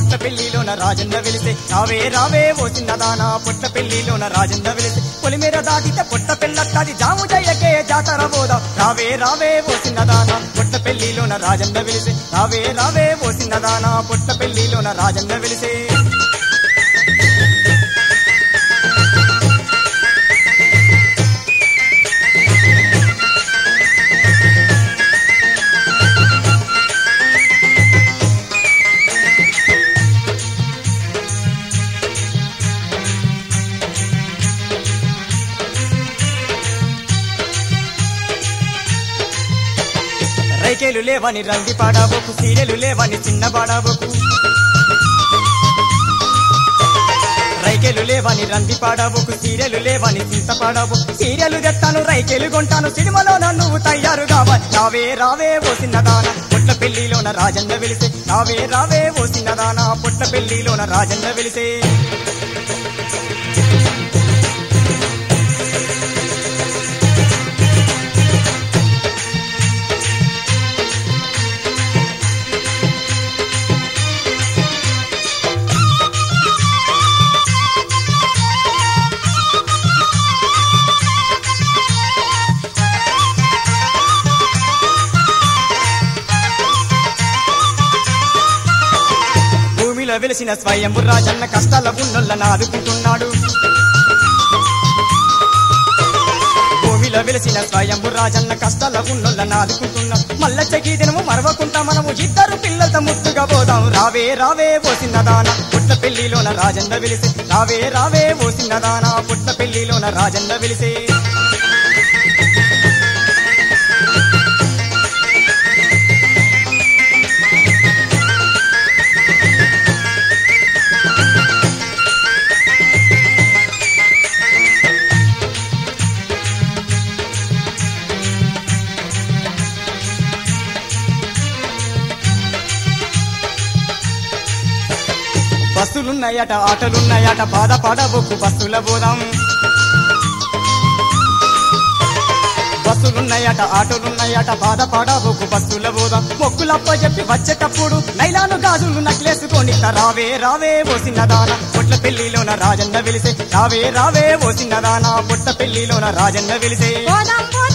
పుట్ట పెళ్లిలోన రాజన్న వెలిసే రావే రావే ఓ చిన్నదానా పుట్ట పెళ్లిలోన రాజన్న వెలిసే పొలిమేర దాటితే పుట్ట పెళ్ళత్తది జాము జయ్యకే జాతర పోదా రావే రావే ఓ చిన్నదానా పుట్ట పెళ్లిలోన రాజన్న వెలిసే రావే రావే ఓ చిన్నదానా పుట్ట పెళ్లిలోన రాజన్న వెలిసే రైకేలు లేవని రంగి పాడబోకు సీరియలు లేవని చిన్న పాడబోకు రైకేలు లేవని రంది పాడబోకు సీరియలు లేవని చింత పాడబో సీరియలు తెస్తాను రైకేలు కొంటాను సినిమాలో నువ్వు తయారు కావాలి రావే రావే ఓ చిన్నదాన పుట్ట పెళ్లిలోన రాజన్న వెలిసే రావే రావే ఓ చిన్నదాన పుట్ట పెళ్లిలోన రాజన్న వెలిసే భూమిలో వెలిసిన స్వయంభు రాజన్న కష్టాల ఉన్నోళ్ళ ఆదుకుంటున్నాడు భూమిలో వెలిసిన స్వయంభు రాజన్న కష్టాల ఉన్నోళ్ళ ఆదుకుంటున్నాం మల్ల చెగి దినము మరవకుండా మనము ఇద్దరు పిల్లలతో ముద్దుగా పోదాం రావే రావే ఓ చిన్నదాన పుట్ట పెళ్లిలోన రాజన్న వెలిసే రావే రావే ఓ చిన్నదాన పుట్ట పెళ్లిలోన రాజన్న వెలిసే బస్సులున్నాయట ఆటలున్నాయట పాద పడబోకు బస్సుల పోదాం బస్సులున్నాయట ఆటోలున్నాయట పాద పడబోకు బస్సుల పోదాం మొక్కులప్ప చెప్పి వచ్చేటప్పుడు నైలాను గాజులు నక్లేసుకొని రావే రావే ఓ చిన్నదాన పుట్ల పెళ్లిలోన రాజన్న వెలిసే రావే రావే ఓ చిన్నదాన పుట్ట పెళ్లిలోన రాజన్న వెలిసే పోదాం పోదాం